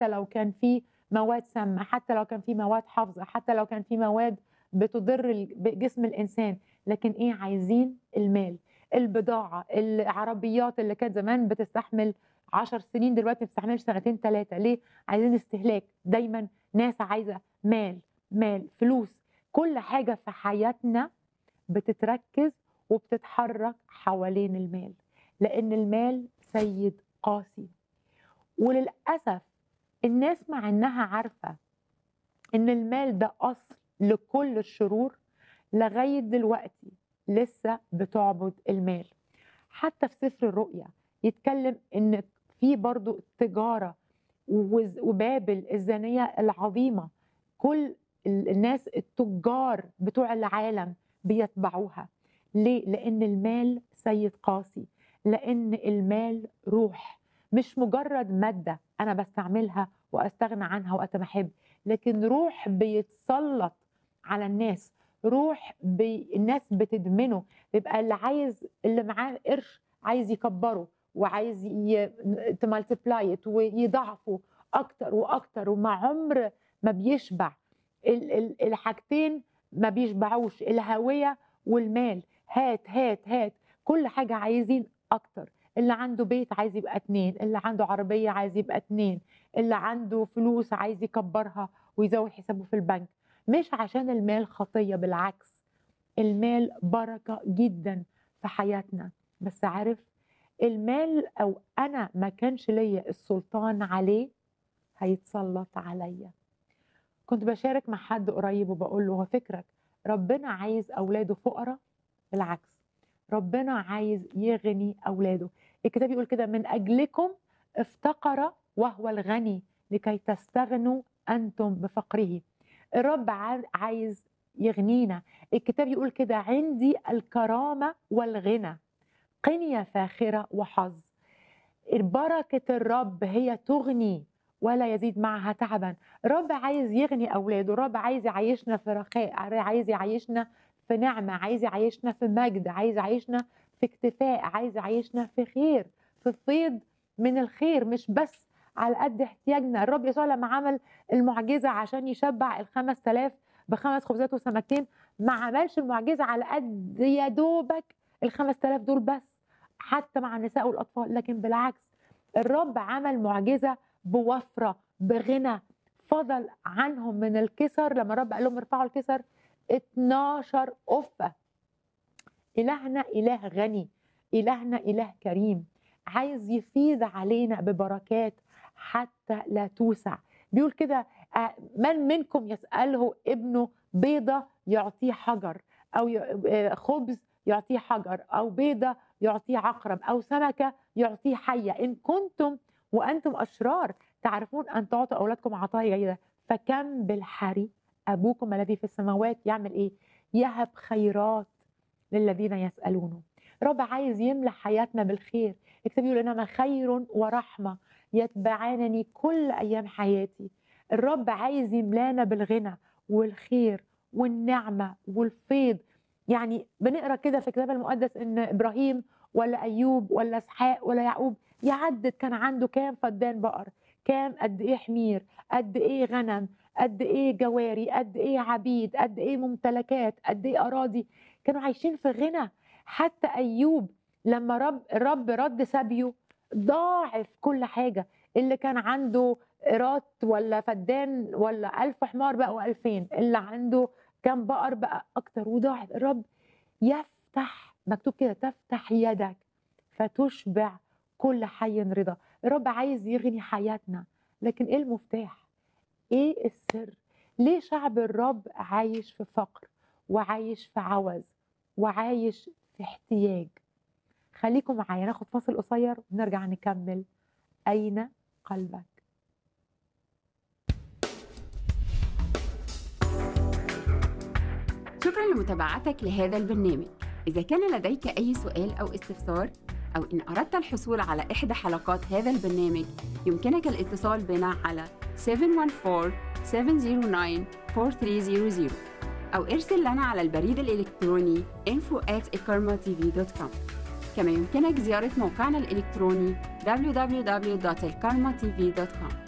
حتى لو كان في مواد سامه حتى لو كان في مواد حافظه حتى لو كان في مواد بتضر ال- جسم الانسان لكن ايه عايزين المال البضاعه العربيات اللي كانت زمان بتستحمل عشر سنين دلوقتي ما بتستحملش سنتين ثلاثه ليه عايزين استهلاك دايما ناس عايزه مال مال فلوس كل حاجه في حياتنا بتتركز وبتتحرك حوالين المال لان المال سيد قاسي وللاسف الناس مع انها عارفه ان المال ده اصل لكل الشرور لغايه دلوقتي لسه بتعبد المال حتى في سفر الرؤيا يتكلم ان في برضو تجاره وز- وبابل الزانيه العظيمه كل ال- الناس التجار بتوع العالم بيتبعوها ليه لان المال سيد قاسي لان المال روح مش مجرد ماده انا بستعملها واستغنى عنها وقت ما احب لكن روح بيتسلط على الناس روح بي الناس بتدمنه بيبقى اللي عايز اللي معاه قرش عايز يكبره وعايز تمالتيبلاي ويضاعفه اكتر واكتر ومع عمر ما بيشبع ال- ال- الحاجتين ما بيشبعوش الهويه والمال هات هات هات كل حاجه عايزين اكتر اللي عنده بيت عايز يبقى اتنين اللي عنده عربيه عايز يبقى اتنين اللي عنده فلوس عايز يكبرها ويزود حسابه في البنك مش عشان المال خطيه بالعكس المال بركه جدا في حياتنا بس عارف المال او انا ما كانش ليا السلطان عليه هيتسلط عليا كنت بشارك مع حد قريب وبقول له هو فكرك ربنا عايز اولاده فقراء بالعكس ربنا عايز يغني اولاده الكتاب يقول كده من اجلكم افتقر وهو الغني لكي تستغنوا انتم بفقره الرب عا- عايز يغنينا الكتاب يقول كده عندي الكرامه والغنى قنيه فاخره وحظ بركه الرب هي تغني ولا يزيد معها تعبا الرب عايز يغني اولاده الرب عايز يعيشنا في رخاء عايز يعيشنا في نعمه عايز يعيشنا في مجد عايز يعيشنا في اكتفاء عايز يعيشنا في خير في فيض من الخير مش بس على قد احتياجنا الرب يسوع لما عمل المعجزه عشان يشبع الخمس تلاف بخمس خبزات وسمكتين ما عملش المعجزه على قد يا دوبك الخمس تلاف دول بس حتى مع النساء والاطفال لكن بالعكس الرب عمل معجزه بوفره بغنى فضل عنهم من الكسر لما الرب قال لهم ارفعوا الكسر 12 قفه إلهنا إله غني إلهنا إله كريم عايز يفيض علينا ببركات حتى لا توسع بيقول كده آه، من منكم يسأله ابنه بيضة يعطيه حجر أو ي- آه، خبز يعطيه حجر أو بيضة يعطيه عقرب أو سمكة يعطيه حية إن كنتم وأنتم أشرار تعرفون أن تعطوا أولادكم عطايا جيدة فكم بالحري أبوكم الذي في السماوات يعمل إيه يهب خيرات للذين يسألونه رب عايز يملى حياتنا بالخير الكتاب يقول انما خير ورحمه يتبعانني كل ايام حياتي الرب عايز يملانا بالغنى والخير والنعمه والفيض يعني بنقرا كده في الكتاب المقدس ان ابراهيم ولا ايوب ولا اسحاق ولا يعقوب يعدد كان عنده كام فدان بقر كام قد ايه حمير قد ايه غنم قد ايه جواري قد ايه عبيد قد ايه ممتلكات قد ايه اراضي كانوا عايشين في غنى حتى ايوب لما رب الرب رد سبيه ضاعف كل حاجه اللي كان عنده قيراط ولا فدان ولا ألف حمار بقوا ألفين اللي عنده كام بقر بقى أكتر وضاعف الرب يفتح مكتوب كده تفتح يدك فتشبع كل حي رضا الرب عايز يغني حياتنا لكن ايه المفتاح ايه السر ليه شعب الرب عايش في فقر وعايش في عوز وعايش في احتياج خليكم معايا ناخد فاصل قصير ونرجع نكمل أين قلبك شكرا لمتابعتك لهذا البرنامج إذا كان لديك أي سؤال أو استفسار أو إن أردت الحصول على إحدى حلقات هذا البرنامج يمكنك الاتصال بنا على 714-709-4300 أو ارسل لنا على البريد الإلكتروني info at كما يمكنك زيارة موقعنا الإلكتروني www.elkarmatv.com